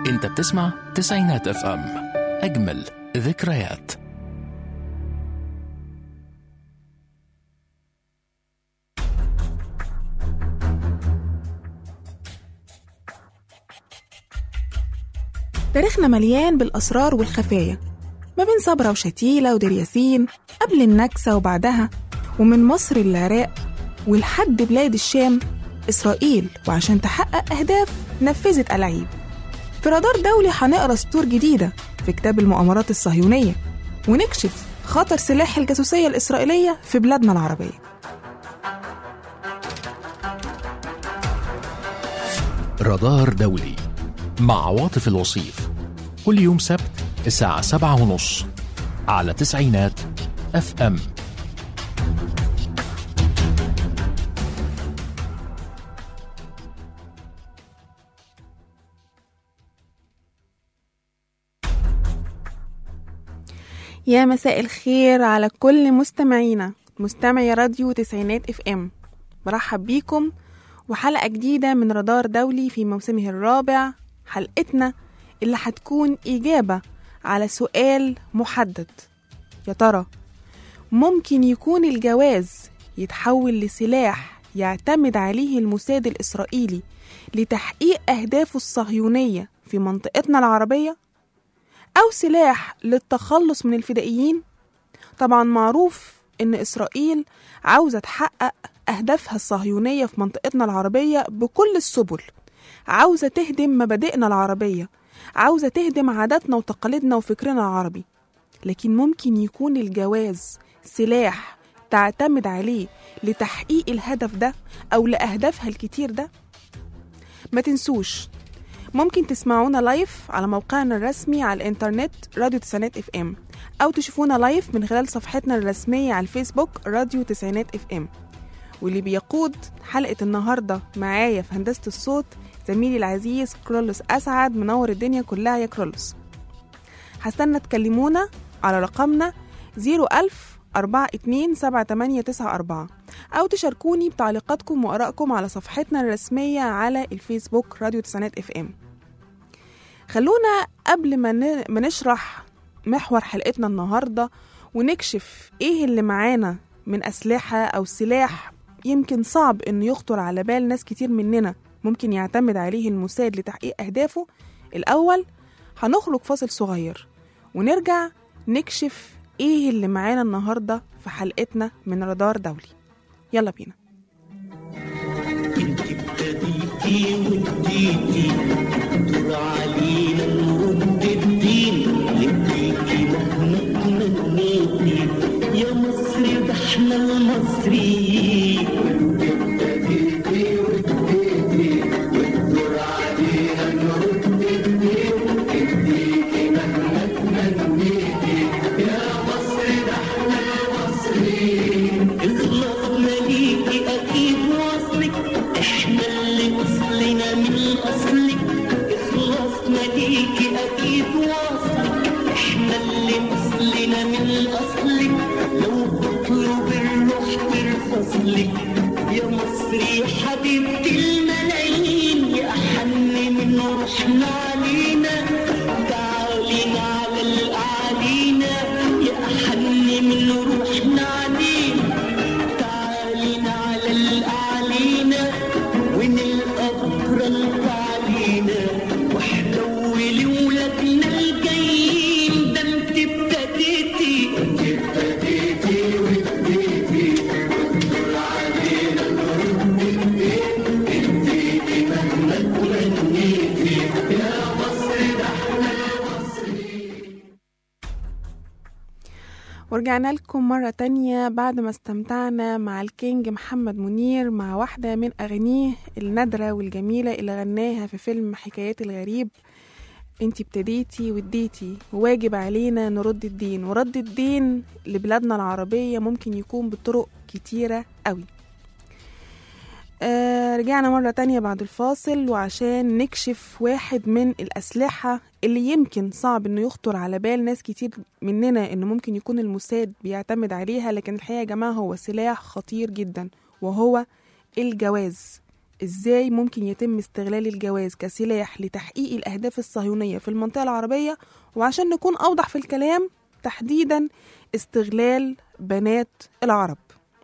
انت بتسمع تسعينات اف ام اجمل ذكريات تاريخنا مليان بالأسرار والخفايا ما بين صبرا وشتيلة ودير ياسين قبل النكسة وبعدها ومن مصر للعراق ولحد بلاد الشام إسرائيل وعشان تحقق أهداف نفذت ألاعيب في رادار دولي هنقرا سطور جديدة في كتاب المؤامرات الصهيونية ونكشف خطر سلاح الجاسوسية الإسرائيلية في بلادنا العربية رادار دولي مع عواطف الوصيف كل يوم سبت الساعة سبعة ونص على تسعينات اف ام يا مساء الخير على كل مستمعينا مستمعي راديو تسعينات اف ام برحب بيكم وحلقة جديدة من رادار دولي في موسمه الرابع حلقتنا اللي هتكون إجابة على سؤال محدد يا ترى ممكن يكون الجواز يتحول لسلاح يعتمد عليه الموساد الإسرائيلي لتحقيق أهدافه الصهيونية في منطقتنا العربية؟ أو سلاح للتخلص من الفدائيين؟ طبعا معروف إن إسرائيل عاوزة تحقق أهدافها الصهيونية في منطقتنا العربية بكل السبل عاوزة تهدم مبادئنا العربية عاوزة تهدم عاداتنا وتقاليدنا وفكرنا العربي لكن ممكن يكون الجواز سلاح تعتمد عليه لتحقيق الهدف ده أو لأهدافها الكتير ده ما تنسوش ممكن تسمعونا لايف على موقعنا الرسمي على الانترنت راديو تسعينات اف ام او تشوفونا لايف من خلال صفحتنا الرسمية على الفيسبوك راديو تسعينات اف ام واللي بيقود حلقة النهاردة معايا في هندسة الصوت زميلي العزيز كرولوس أسعد منور الدنيا كلها يا كرولوس هستنى تكلمونا على رقمنا 01000 42 7894 أو تشاركوني بتعليقاتكم وآرائكم على صفحتنا الرسمية على الفيسبوك راديو تسعينات اف ام خلونا قبل ما ن- ما نشرح محور حلقتنا النهارده ونكشف ايه اللي معانا من اسلحه او سلاح يمكن صعب انه يخطر على بال ناس كتير مننا ممكن يعتمد عليه الموساد لتحقيق اهدافه الاول هنخرج فاصل صغير ونرجع نكشف ايه اللي معانا النهارده في حلقتنا من رادار دولي يلا بينا ابتديتي وديتي دور علينا نرد الدين لبيكي مهما تمنيتي يا مصر ده احنا المصريين ابتديتي وديتي والدور علينا نرد الدين لبيكي مهما تمنيتي يا مصر ده احنا المصريين اخلاصنا ليكي اكيد واصلك احنا اللي اصلنا من اصلك اخلاصنا ليكي اكيد واصلك احنا اللي اصلنا من اصلك لو تطلب الروح ترفصلك يا مصري حبيبتي الملايين يا احن من روحنا علينا تعالينا على الاعالينا يا احن من روحنا علينا تعالينا على الأعلينا ونلقى بكرة التعلينا وحلولي ولادنا الجايين ده انت ابتديتي انت ابتديتي وابتديتي والدور علينا نرد البيت اديتي مهما تمنيتي يا مصر ده احنا المصريين ورجعنا لكم مرة تانية بعد ما استمتعنا مع الكينج محمد منير مع واحدة من أغانيه النادرة والجميلة اللي غناها في فيلم حكايات الغريب انتي ابتديتي واديتي وواجب علينا نرد الدين ورد الدين لبلادنا العربية ممكن يكون بطرق كتيرة قوي آه رجعنا مرة تانية بعد الفاصل وعشان نكشف واحد من الأسلحة اللي يمكن صعب إنه يخطر على بال ناس كتير مننا إنه ممكن يكون الموساد بيعتمد عليها لكن الحقيقة يا جماعة هو سلاح خطير جدا وهو الجواز ازاي ممكن يتم استغلال الجواز كسلاح لتحقيق الأهداف الصهيونية في المنطقة العربية وعشان نكون أوضح في الكلام تحديدا استغلال بنات العرب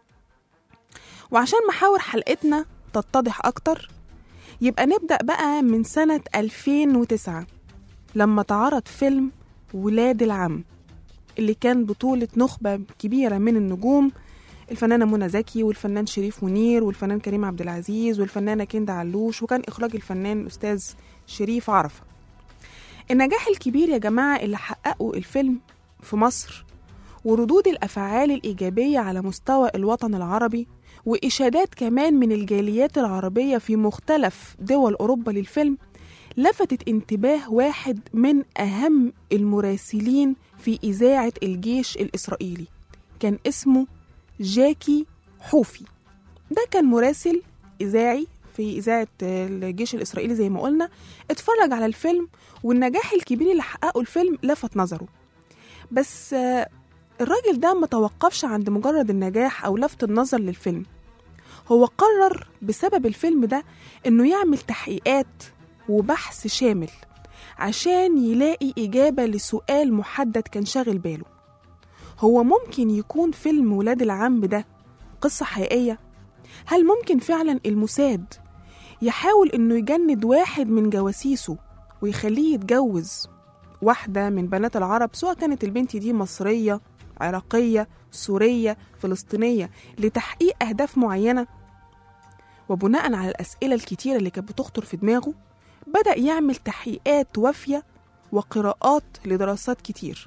وعشان محاور حلقتنا تتضح أكتر يبقى نبدأ بقى من سنة 2009 لما تعرض فيلم ولاد العم اللي كان بطولة نخبة كبيرة من النجوم الفنانة منى زكي والفنان شريف منير والفنان كريم عبد العزيز والفنانة كندا علوش وكان إخراج الفنان الأستاذ شريف عرفة النجاح الكبير يا جماعة اللي حققه الفيلم في مصر وردود الأفعال الإيجابية على مستوى الوطن العربي وإشادات كمان من الجاليات العربية في مختلف دول أوروبا للفيلم لفتت انتباه واحد من أهم المراسلين في إذاعة الجيش الإسرائيلي كان اسمه جاكي حوفي ده كان مراسل إذاعي في إذاعة الجيش الإسرائيلي زي ما قلنا اتفرج على الفيلم والنجاح الكبير اللي حققه الفيلم لفت نظره بس آه، الراجل ده ما توقفش عند مجرد النجاح أو لفت النظر للفيلم هو قرر بسبب الفيلم ده إنه يعمل تحقيقات وبحث شامل عشان يلاقي إجابة لسؤال محدد كان شاغل باله هو ممكن يكون فيلم ولاد العم ده قصة حقيقية؟ هل ممكن فعلا الموساد يحاول إنه يجند واحد من جواسيسه ويخليه يتجوز واحدة من بنات العرب سواء كانت البنت دي مصرية عراقية سورية فلسطينية لتحقيق أهداف معينة وبناء على الأسئلة الكتيرة اللي كانت بتخطر في دماغه بدأ يعمل تحقيقات وافية وقراءات لدراسات كتير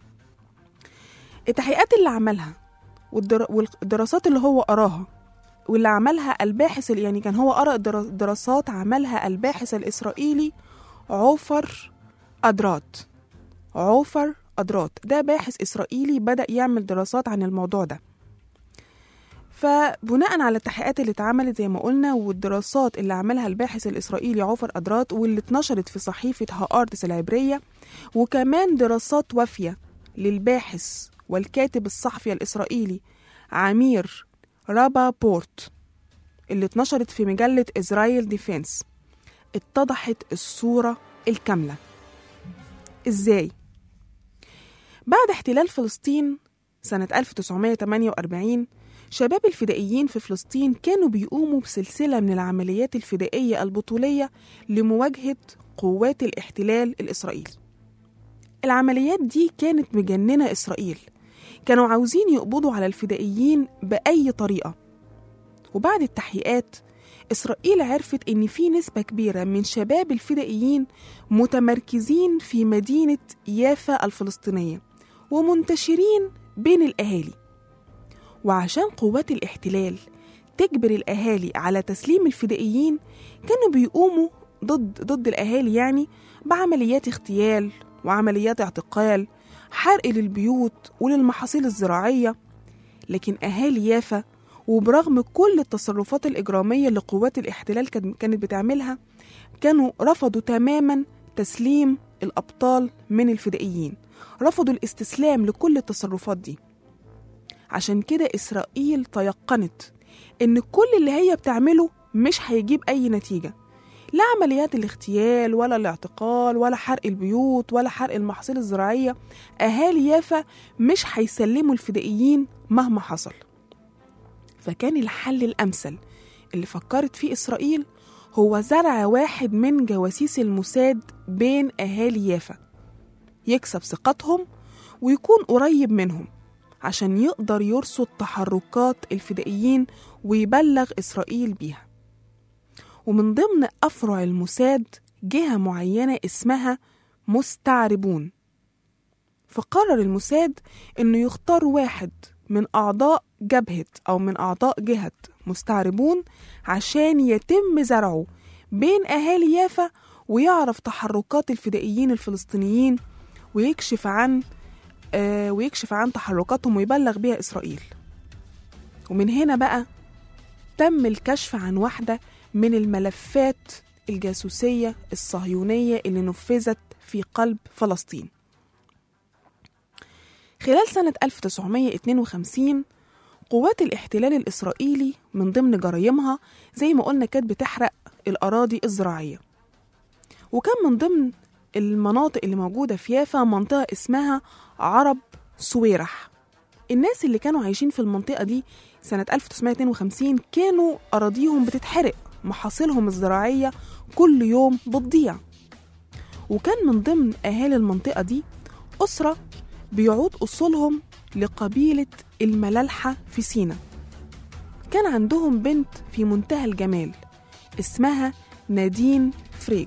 التحقيقات اللي عملها والدر- والدراسات اللي هو قراها واللي عملها الباحث يعني كان هو قرأ در- دراسات عملها الباحث الإسرائيلي عوفر أدرات عوفر أدرات ده باحث إسرائيلي بدأ يعمل دراسات عن الموضوع ده فبناء على التحقيقات اللي اتعملت زي ما قلنا والدراسات اللي عملها الباحث الإسرائيلي عوفر أدرات واللي اتنشرت في صحيفة هآرتس العبرية وكمان دراسات وافية للباحث والكاتب الصحفي الإسرائيلي عمير رابا بورت اللي اتنشرت في مجلة إسرائيل ديفense اتضحت الصورة الكاملة إزاي؟ بعد احتلال فلسطين سنة 1948 شباب الفدائيين في فلسطين كانوا بيقوموا بسلسلة من العمليات الفدائية البطولية لمواجهة قوات الاحتلال الإسرائيلي العمليات دي كانت مجننة إسرائيل كانوا عاوزين يقبضوا على الفدائيين بأي طريقة وبعد التحقيقات إسرائيل عرفت إن في نسبة كبيرة من شباب الفدائيين متمركزين في مدينة يافا الفلسطينية ومنتشرين بين الأهالي وعشان قوات الاحتلال تجبر الأهالي على تسليم الفدائيين كانوا بيقوموا ضد ضد الأهالي يعني بعمليات اغتيال وعمليات اعتقال حرق للبيوت وللمحاصيل الزراعية لكن أهالي يافا وبرغم كل التصرفات الإجرامية اللي قوات الاحتلال كان- كانت بتعملها كانوا رفضوا تماما تسليم الأبطال من الفدائيين رفضوا الاستسلام لكل التصرفات دي عشان كده إسرائيل تيقنت إن كل اللي هي بتعمله مش هيجيب أي نتيجة لا عمليات الاغتيال ولا الاعتقال ولا حرق البيوت ولا حرق المحاصيل الزراعية أهالي يافا مش هيسلموا الفدائيين مهما حصل فكان الحل الأمثل اللي فكرت فيه إسرائيل هو زرع واحد من جواسيس الموساد بين أهالي يافا يكسب ثقتهم ويكون قريب منهم عشان يقدر يرصد تحركات الفدائيين ويبلغ إسرائيل بيها ومن ضمن أفرع الموساد جهة معينة اسمها مستعربون فقرر الموساد إنه يختار واحد من أعضاء جبهة أو من أعضاء جهة مستعربون عشان يتم زرعه بين أهالي يافا ويعرف تحركات الفدائيين الفلسطينيين ويكشف عن آه ويكشف عن تحركاتهم ويبلغ بيها إسرائيل ومن هنا بقى تم الكشف عن واحدة من الملفات الجاسوسية الصهيونية اللي نفذت في قلب فلسطين خلال سنة 1952 قوات الاحتلال الإسرائيلي من ضمن جرايمها زي ما قلنا كانت بتحرق الأراضي الزراعية وكان من ضمن المناطق اللي موجودة في يافا منطقة اسمها عرب سويرح الناس اللي كانوا عايشين في المنطقة دي سنة 1952 كانوا أراضيهم بتتحرق محاصيلهم الزراعية كل يوم بتضيع وكان من ضمن أهالي المنطقة دي أسرة بيعود أصولهم لقبيلة الملالحة في سينا كان عندهم بنت في منتهى الجمال اسمها نادين فريج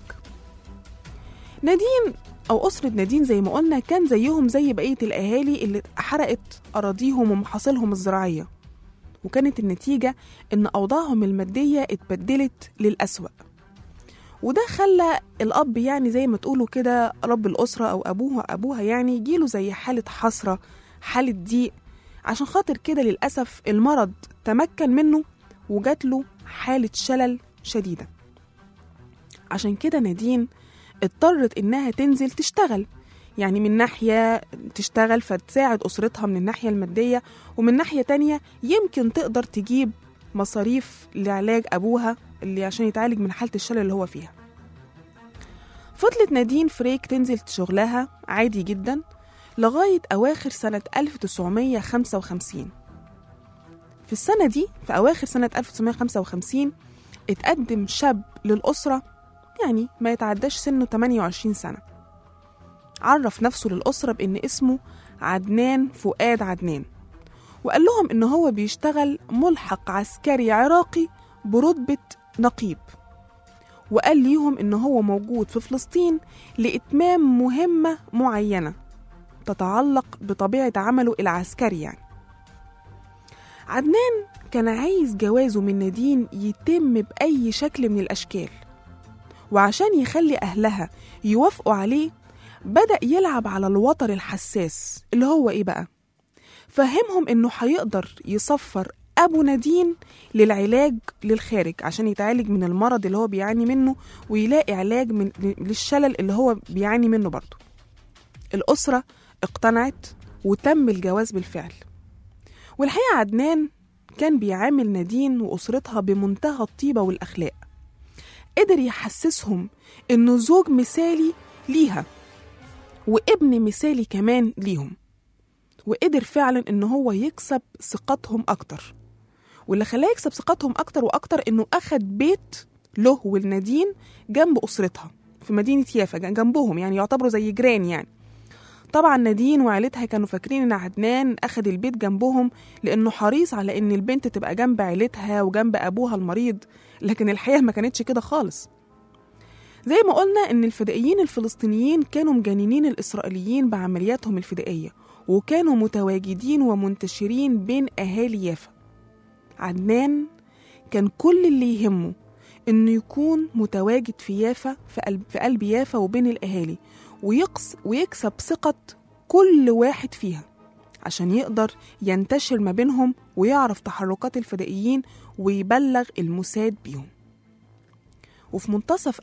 نادين أو أسرة نادين زي ما قلنا كان زيهم زي بقية الأهالي اللي حرقت أراضيهم ومحاصيلهم الزراعية وكانت النتيجة إن أوضاعهم المادية اتبدلت للأسوأ وده خلى الأب يعني زي ما تقولوا كده رب الأسرة أو أبوها أبوها يعني يجيله زي حالة حسرة حالة ضيق عشان خاطر كده للأسف المرض تمكن منه وجات له حالة شلل شديدة عشان كده نادين اضطرت إنها تنزل تشتغل يعني من ناحية تشتغل فتساعد أسرتها من الناحية المادية ومن ناحية تانية يمكن تقدر تجيب مصاريف لعلاج أبوها اللي عشان يتعالج من حالة الشلل اللي هو فيها فضلت نادين فريك تنزل شغلها عادي جدا لغاية أواخر سنة 1955 في السنة دي في أواخر سنة 1955 اتقدم شاب للأسرة يعني ما يتعداش سنه 28 سنة عرف نفسه للأسرة بإن اسمه عدنان فؤاد عدنان وقال لهم إن هو بيشتغل ملحق عسكري عراقي برتبة نقيب وقال ليهم إن هو موجود في فلسطين لإتمام مهمة معينة تتعلق بطبيعة عمله العسكري يعني عدنان كان عايز جوازه من نادين يتم بأي شكل من الأشكال وعشان يخلي أهلها يوافقوا عليه بدأ يلعب على الوتر الحساس اللي هو إيه بقى؟ فهمهم إنه هيقدر يصفر أبو نادين للعلاج للخارج عشان يتعالج من المرض اللي هو بيعاني منه ويلاقي علاج من للشلل اللي هو بيعاني منه برضه الأسرة اقتنعت وتم الجواز بالفعل والحقيقة عدنان كان بيعامل نادين وأسرتها بمنتهى الطيبة والأخلاق قدر يحسسهم إنه زوج مثالي ليها وابن مثالي كمان ليهم وقدر فعلا إن هو يكسب ثقتهم أكتر واللي خلاه يكسب ثقتهم أكتر وأكتر إنه أخد بيت له والنادين جنب أسرتها في مدينة يافا جنبهم يعني يعتبروا زي جيران يعني طبعا نادين وعيلتها كانوا فاكرين ان عدنان اخد البيت جنبهم لانه حريص على ان البنت تبقى جنب عيلتها وجنب ابوها المريض لكن الحقيقه ما كانتش كده خالص زي ما قلنا ان الفدائيين الفلسطينيين كانوا مجننين الاسرائيليين بعملياتهم الفدائيه وكانوا متواجدين ومنتشرين بين اهالي يافا عدنان كان كل اللي يهمه انه يكون متواجد في يافا في قلب, في قلب يافا وبين الاهالي ويقص ويكسب ثقة كل واحد فيها عشان يقدر ينتشر ما بينهم ويعرف تحركات الفدائيين ويبلغ الموساد بيهم وفي منتصف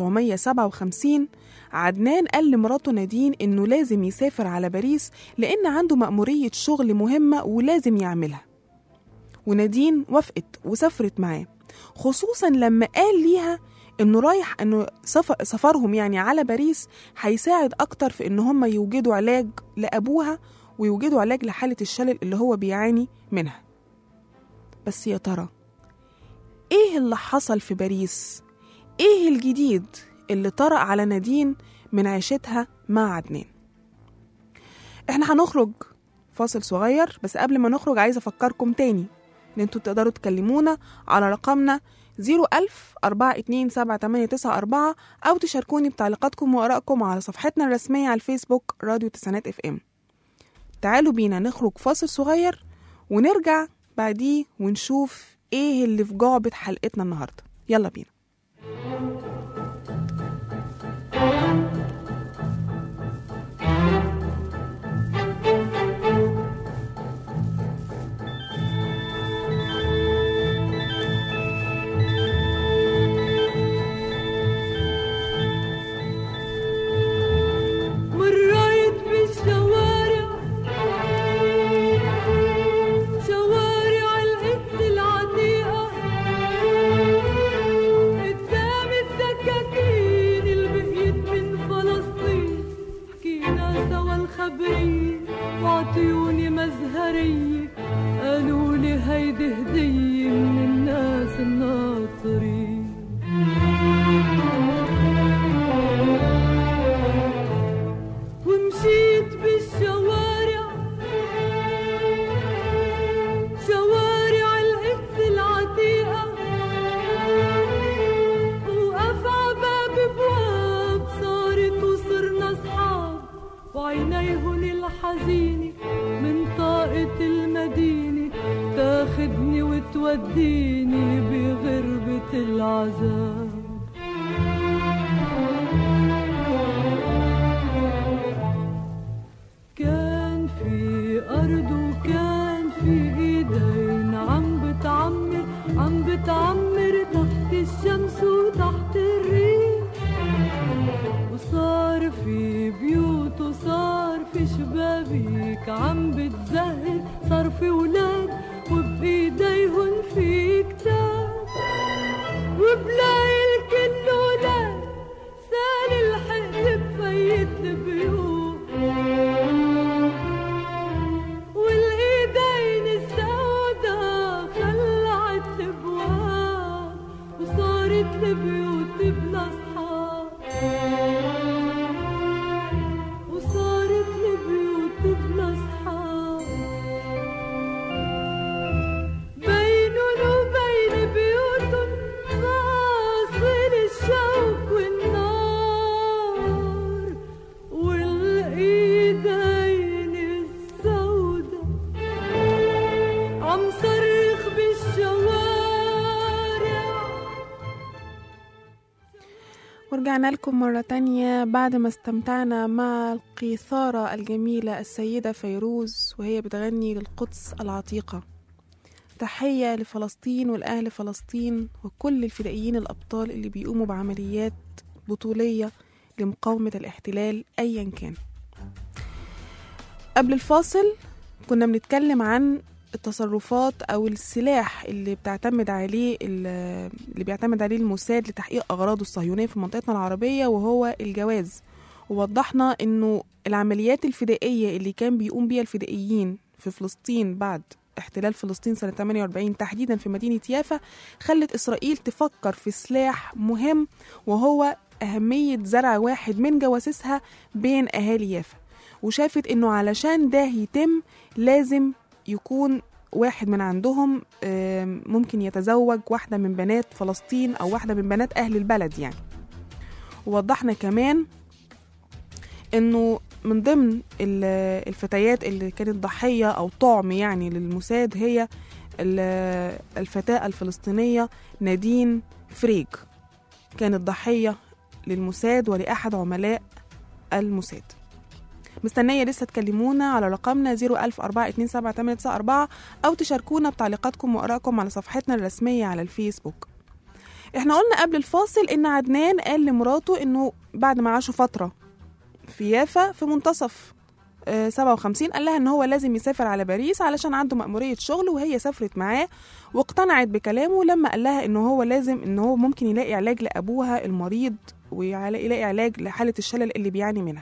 1957 عدنان قال لمراته نادين إنه لازم يسافر على باريس لأن عنده مأمورية شغل مهمة ولازم يعملها ونادين وافقت وسافرت معاه خصوصا لما قال ليها انه رايح انه سفر سفرهم يعني على باريس هيساعد اكتر في ان هم يوجدوا علاج لابوها ويوجدوا علاج لحاله الشلل اللي هو بيعاني منها بس يا ترى ايه اللي حصل في باريس ايه الجديد اللي طرأ على نادين من عيشتها مع عدنان احنا هنخرج فاصل صغير بس قبل ما نخرج عايزه افكركم تاني ان انتوا تقدروا تكلمونا على رقمنا 01000 427 أو تشاركوني بتعليقاتكم وآرائكم على صفحتنا الرسمية على الفيسبوك راديو تسعينات اف ام تعالوا بينا نخرج فاصل صغير ونرجع بعديه ونشوف ايه اللي في جعبة حلقتنا النهاردة يلا بينا مريت بالشوارع شوارع عذاب كان في أرض وكان في إيدين عم بتعمر عم بتعمر تحت الشمس وتحت الريح وصار في بيوت وصار في شبابيك عم بتزهر صار في ولاد وبإيديهن في كتاب وبلاقي الكل ولاد سال الحقل بفيت البيوت والايدين السودا خلعت الابواب وصارت البيوت بلا اصحاب وصارت البيوت بلا اصحاب بينن وبين بيوتن فاصل الشوك والنار والايدين السودا عم صرخ بالشوارع ورجعنا لكم مرة تانية بعد ما استمتعنا مع القيثارة الجميلة السيدة فيروز وهي بتغني للقدس العتيقة تحية لفلسطين والأهل فلسطين وكل الفدائيين الأبطال اللي بيقوموا بعمليات بطولية لمقاومة الاحتلال أيا كان قبل الفاصل كنا بنتكلم عن التصرفات او السلاح اللي بتعتمد عليه ال- اللي بيعتمد عليه الموساد لتحقيق اغراضه الصهيونيه في منطقتنا العربيه وهو الجواز ووضحنا انه العمليات الفدائيه اللي كان بيقوم بيها الفدائيين في فلسطين بعد احتلال فلسطين سنة 48 تحديدا في مدينة يافا خلت إسرائيل تفكر في سلاح مهم وهو أهمية زرع واحد من جواسيسها بين أهالي يافا وشافت إنه علشان ده يتم لازم يكون واحد من عندهم آم، ممكن يتزوج واحدة من بنات فلسطين أو واحدة من بنات أهل البلد يعني ووضحنا كمان إنه من ضمن ال- الفتيات اللي كانت ضحية أو طعم يعني للموساد هي ال- الفتاة الفلسطينية نادين فريج كانت ضحية للموساد ولأحد عملاء الموساد مستنية لسه تكلمونا على رقمنا 010427894 أو تشاركونا بتعليقاتكم وآرائكم على صفحتنا الرسمية على الفيسبوك احنا قلنا قبل الفاصل ان عدنان قال لمراته انه بعد ما عاشوا فترة في يافا في منتصف آه، 57 قال لها ان هو لازم يسافر على باريس علشان عنده مأمورية شغل وهي سافرت معاه واقتنعت بكلامه لما قال لها ان هو لازم ان هو ممكن يلاقي علاج لأبوها المريض ويلاقي علاج لحالة الشلل اللي بيعاني منها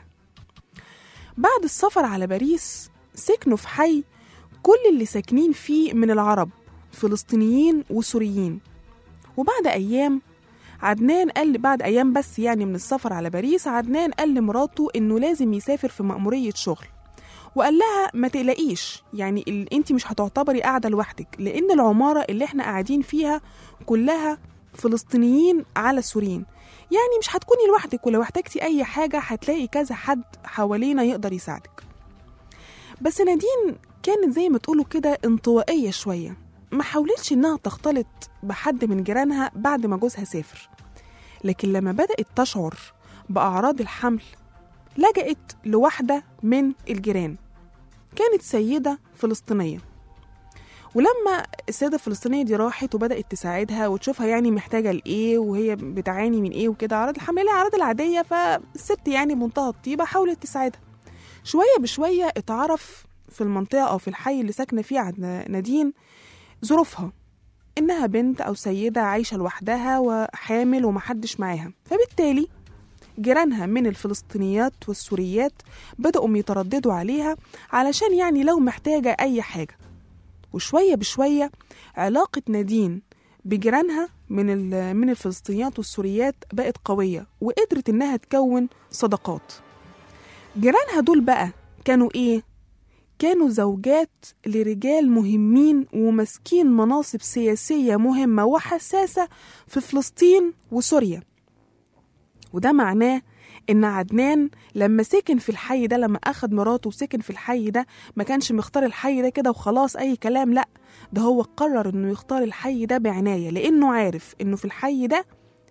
بعد السفر على باريس سكنوا في حي كل اللي ساكنين فيه من العرب فلسطينيين وسوريين وبعد أيام عدنان قال بعد أيام بس يعني من السفر على باريس عدنان قال لمراته إنه لازم يسافر في مأمورية شغل وقال لها ما تقلقيش يعني ال- انت مش هتعتبري قاعدة لوحدك لأن العمارة اللي احنا قاعدين فيها كلها فلسطينيين على سوريين يعني مش هتكوني لوحدك ولو احتجتي أي حاجة هتلاقي كذا حد حوالينا يقدر يساعدك بس نادين كانت زي ما تقولوا كده انطوائية شوية ما حاولتش إنها تختلط بحد من جيرانها بعد ما جوزها سافر لكن لما بدأت تشعر بأعراض الحمل لجأت لواحدة من الجيران كانت سيدة فلسطينية ولما السيدة الفلسطينية دي راحت وبدأت تساعدها وتشوفها يعني محتاجة لإيه وهي بتعاني من إيه وكده أعراض الحمل هي الأعراض العادية فالست يعني بمنتهى الطيبة حاولت تساعدها شوية بشوية اتعرف في المنطقة أو في الحي اللي ساكنة فيه عند نادين ظروفها إنها بنت أو سيدة عايشة لوحدها وحامل ومحدش معاها فبالتالي جيرانها من الفلسطينيات والسوريات بدأوا يترددوا عليها علشان يعني لو محتاجة أي حاجة وشوية بشوية علاقة نادين بجيرانها من ال- من الفلسطينيات والسوريات بقت قوية وقدرت إنها تكون صداقات جيرانها دول بقى كانوا إيه؟ كانوا زوجات لرجال مهمين وماسكين مناصب سياسية مهمة وحساسة في فلسطين وسوريا وده معناه إن عدنان لما سكن في الحي ده لما أخد مراته وسكن في الحي ده ما كانش مختار الحي ده كده وخلاص أي كلام لأ ده هو قرر إنه يختار الحي ده بعناية لأنه عارف إنه في الحي ده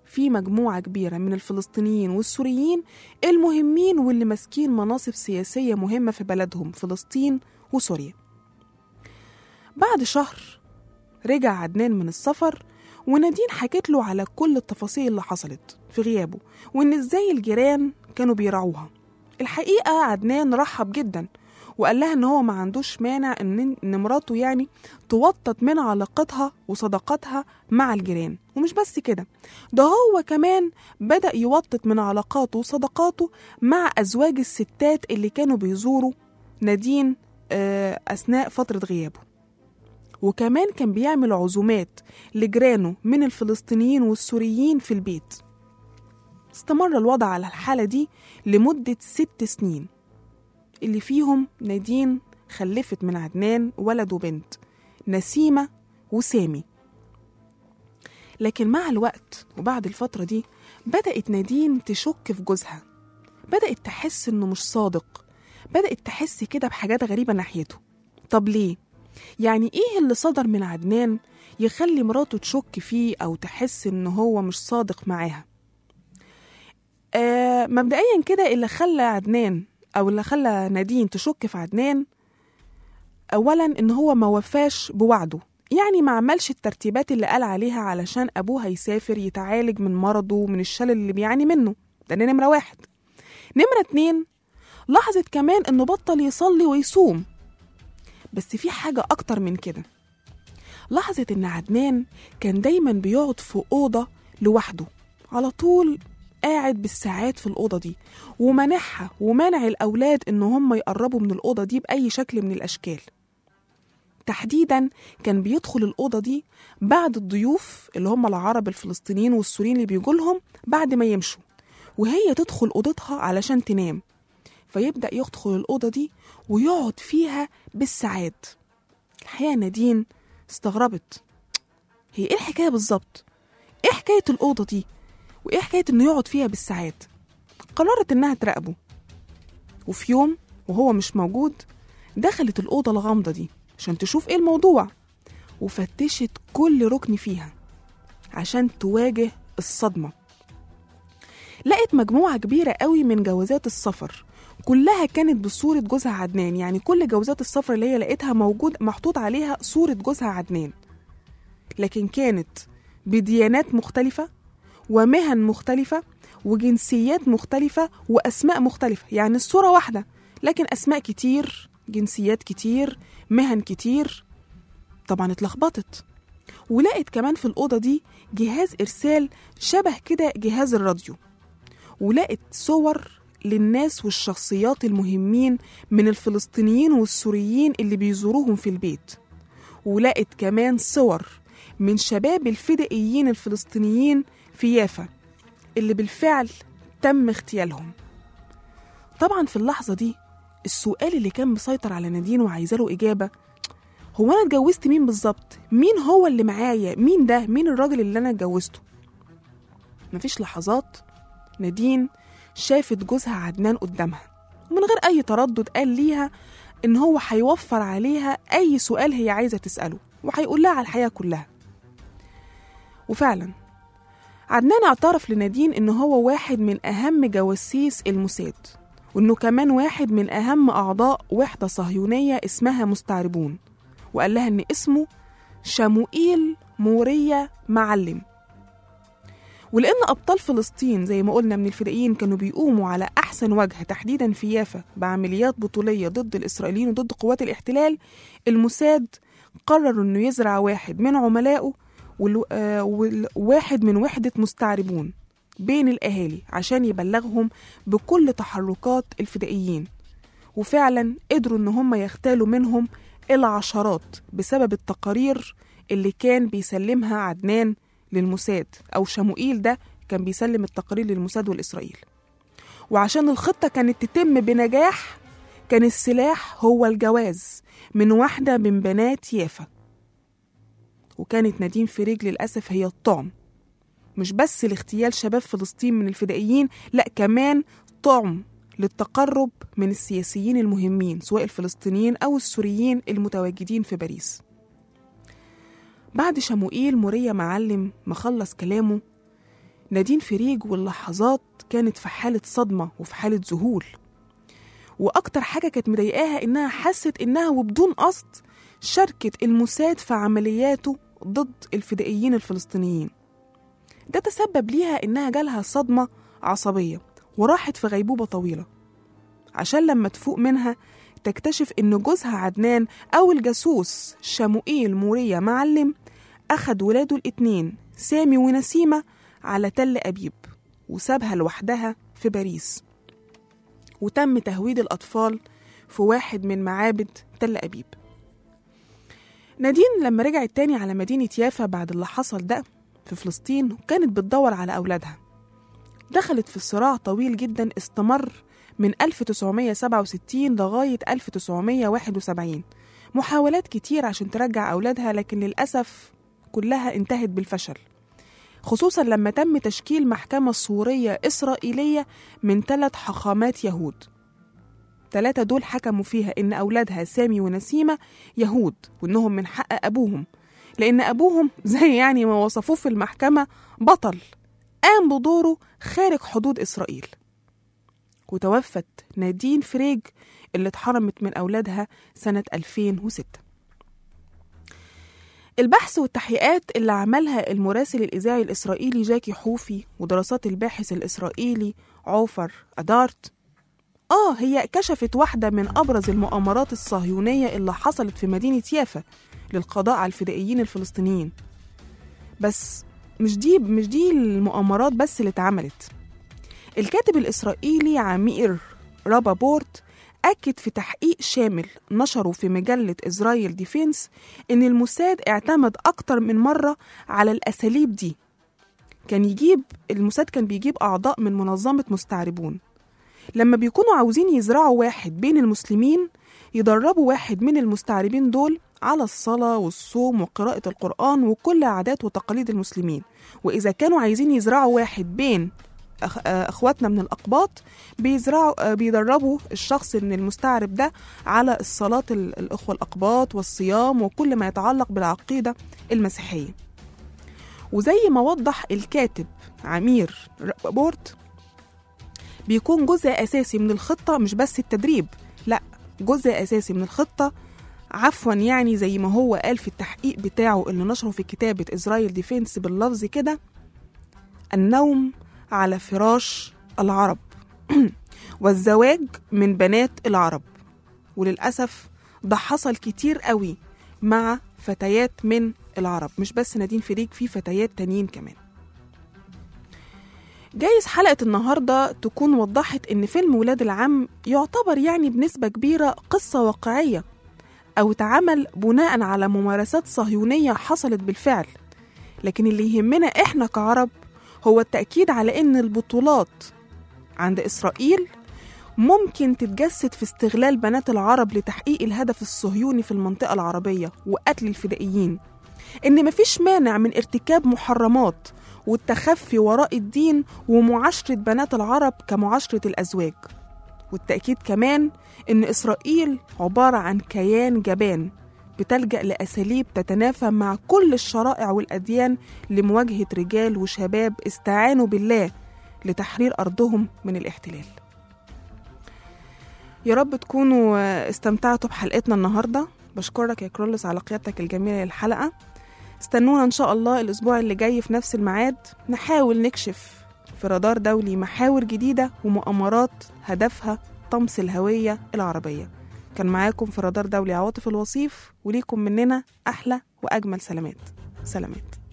في مجموعة كبيرة من الفلسطينيين والسوريين المهمين واللي ماسكين مناصب سياسية مهمة في بلدهم فلسطين وسوريا بعد شهر رجع عدنان من السفر ونادين حكت له على كل التفاصيل اللي حصلت في غيابه وإن إزاي الجيران كانوا بيراعوها الحقيقة عدنان رحب جدا وقال لها إن هو ما عندوش مانع إن إن مراته يعني توطد من علاقتها وصداقتها مع الجيران ومش بس كده ده هو كمان بدأ يوطد من علاقاته وصداقاته مع أزواج الستات اللي كانوا بيزوروا نادين آه، أثناء فترة غيابه وكمان كان بيعمل عزومات لجيرانه من الفلسطينيين والسوريين في البيت استمر الوضع على الحالة دي لمدة ست سنين اللي فيهم نادين خلفت من عدنان ولد وبنت نسيمة وسامي لكن مع الوقت وبعد الفترة دي بدأت نادين تشك في جوزها بدأت تحس إنه مش صادق بدأت تحس كده بحاجات غريبة ناحيته طب ليه؟ يعني إيه اللي صدر من عدنان يخلي مراته تشك فيه أو تحس إن هو مش صادق معاها آه مبدئيا كده اللي خلى عدنان أو اللي خلى نادين تشك في عدنان أولا إن هو ما وفاش بوعده يعني ما عملش الترتيبات اللي قال عليها علشان أبوه هيسافر يتعالج من مرضه ومن الشلل اللي بيعاني منه ده نمرة واحد نمرة اتنين لاحظت كمان إنه بطل يصلي ويصوم بس في حاجة أكتر من كده لاحظت إن عدنان كان دايما بيقعد في أوضة لوحده على طول قاعد بالساعات في الأوضة دي ومنعها ومنع الأولاد إن هم يقربوا من الأوضة دي بأي شكل من الأشكال تحديدا كان بيدخل الأوضة دي بعد الضيوف اللي هم العرب الفلسطينيين والسوريين اللي بيجوا لهم بعد ما يمشوا وهي تدخل أوضتها علشان تنام فيبدأ يدخل الأوضة دي ويقعد فيها بالساعات الحقيقة نادين استغربت هي ايه الحكاية بالظبط؟ ايه حكاية الأوضة دي؟ وايه حكاية انه يقعد فيها بالساعات؟ قررت انها تراقبه وفي يوم وهو مش موجود دخلت الأوضة الغامضة دي عشان تشوف ايه الموضوع وفتشت كل ركن فيها عشان تواجه الصدمة لقت مجموعة كبيرة قوي من جوازات السفر كلها كانت بصورة جوزها عدنان يعني كل جوازات السفر اللي هي لقيتها موجود محطوط عليها صورة جوزها عدنان لكن كانت بديانات مختلفة ومهن مختلفة وجنسيات مختلفة وأسماء مختلفة يعني الصورة واحدة لكن أسماء كتير جنسيات كتير مهن كتير طبعا اتلخبطت ولقت كمان في الأوضة دي جهاز إرسال شبه كده جهاز الراديو ولقت صور للناس والشخصيات المهمين من الفلسطينيين والسوريين اللي بيزوروهم في البيت ولقت كمان صور من شباب الفدائيين الفلسطينيين في يافا اللي بالفعل تم اغتيالهم طبعا في اللحظة دي السؤال اللي كان مسيطر على نادين وعايزة له إجابة هو أنا اتجوزت مين بالظبط؟ مين هو اللي معايا؟ مين ده؟ مين الراجل اللي أنا اتجوزته؟ مفيش لحظات نادين شافت جوزها عدنان قدامها ومن غير أي تردد قال ليها إن هو هيوفر عليها أي سؤال هي عايزة تسأله وهيقول لها على الحياة كلها وفعلا عدنان اعترف لنادين إن هو واحد من أهم جواسيس الموساد وإنه كمان واحد من أهم أعضاء وحدة صهيونية اسمها مستعربون وقال لها إن اسمه شموئيل موريا معلم ولأن أبطال فلسطين زي ما قلنا من الفدائيين كانوا بيقوموا على أحسن وجه تحديدا في يافا بعمليات بطولية ضد الإسرائيليين وضد قوات الاحتلال الموساد قرر إنه يزرع واحد من عملائه والو- آه، وواحد من وحدة مستعربون بين الأهالي عشان يبلغهم بكل تحركات الفدائيين وفعلا قدروا إن هم يغتالوا منهم العشرات بسبب التقارير اللي كان بيسلمها عدنان للموساد أو شموئيل ده كان بيسلم التقارير للموساد والإسرائيل وعشان الخطة كانت تتم بنجاح كان السلاح هو الجواز من واحدة من بنات يافا وكانت نادين فريج للأسف هي الطعم مش بس لاغتيال شباب فلسطين من الفدائيين لا كمان طعم للتقرب من السياسيين المهمين سواء الفلسطينيين أو السوريين المتواجدين في باريس بعد شموئيل موريا معلم ما خلص كلامه نادين فريج واللحظات كانت في حالة صدمة وفي حالة ذهول وأكتر حاجة كانت مضايقاها إنها حست إنها وبدون قصد شاركت الموساد في عملياته ضد الفدائيين الفلسطينيين ده تسبب ليها إنها جالها صدمة عصبية وراحت في غيبوبة طويلة عشان لما تفوق منها تكتشف إن جوزها عدنان أو الجاسوس شموئيل موريا معلم أخد ولاده الاتنين سامي ونسيمة على تل أبيب وسابها لوحدها في باريس وتم تهويد الأطفال في واحد من معابد تل أبيب نادين لما رجعت تاني على مدينة يافا بعد اللي حصل ده في فلسطين كانت بتدور على أولادها دخلت في صراع طويل جدا استمر من 1967 لغاية 1971 محاولات كتير عشان ترجع أولادها لكن للأسف كلها انتهت بالفشل خصوصا لما تم تشكيل محكمة صورية إسرائيلية من ثلاث حاخامات يهود ثلاثة دول حكموا فيها إن أولادها سامي ونسيمة يهود وإنهم من حق أبوهم لأن أبوهم زي يعني ما وصفوه في المحكمة بطل قام بدوره خارج حدود إسرائيل وتوفت نادين فريج اللي اتحرمت من أولادها سنة 2006 البحث والتحقيقات اللي عملها المراسل الإذاعي الإسرائيلي جاكي حوفي ودراسات الباحث الإسرائيلي عوفر أدارت آه هي كشفت واحدة من أبرز المؤامرات الصهيونية اللي حصلت في مدينة يافا للقضاء على الفدائيين الفلسطينيين بس مش دي مش دي المؤامرات بس اللي اتعملت الكاتب الإسرائيلي عمير رابابورت أكد في تحقيق شامل نشره في مجلة إسرائيل ديفينس إن الموساد اعتمد أكتر من مرة على الأساليب دي كان يجيب الموساد كان بيجيب أعضاء من منظمة مستعربون لما بيكونوا عاوزين يزرعوا واحد بين المسلمين يدربوا واحد من المستعربين دول على الصلاة والصوم وقراءة القرآن وكل عادات وتقاليد المسلمين وإذا كانوا عايزين يزرعوا واحد بين أخ- آه، اخواتنا من الاقباط بيزرعوا آه، بيدربوا الشخص من المستعرب ده على الصلاه ال- الاخوه الاقباط والصيام وكل ما يتعلق بالعقيده المسيحيه وزي ما وضح الكاتب عمير بورت بيكون جزء اساسي من الخطه مش بس التدريب لا جزء اساسي من الخطه عفوا يعني زي ما هو قال في التحقيق بتاعه اللي نشره في كتابه اسرائيل ديفينس باللفظ كده النوم على فراش العرب والزواج من بنات العرب وللأسف ده حصل كتير قوي مع فتيات من العرب مش بس نادين فريج في فتيات تانيين كمان جايز حلقة النهاردة تكون وضحت إن فيلم ولاد العم يعتبر يعني بنسبة كبيرة قصة واقعية أو اتعمل بناء على ممارسات صهيونية حصلت بالفعل لكن اللي يهمنا إحنا كعرب هو التأكيد على إن البطولات عند إسرائيل ممكن تتجسد في استغلال بنات العرب لتحقيق الهدف الصهيوني في المنطقة العربية وقتل الفدائيين إن مفيش مانع من ارتكاب محرمات والتخفي وراء الدين ومعاشرة بنات العرب كمعاشرة الأزواج والتأكيد كمان إن إسرائيل عبارة عن كيان جبان بتلجأ لأساليب تتنافى مع كل الشرائع والأديان لمواجهة رجال وشباب استعانوا بالله لتحرير أرضهم من الاحتلال يا رب تكونوا آه، استمتعتوا بحلقتنا النهاردة بشكرك يا كرولس على قيادتك الجميلة للحلقة استنونا إن شاء الله الأسبوع اللي جاي في نفس الميعاد نحاول نكشف في رادار دولي محاور جديدة ومؤامرات هدفها طمس الهوية العربية كان معاكم في رادار دولي عواطف الوصيف وليكم مننا أحلى وأجمل سلامات سلامات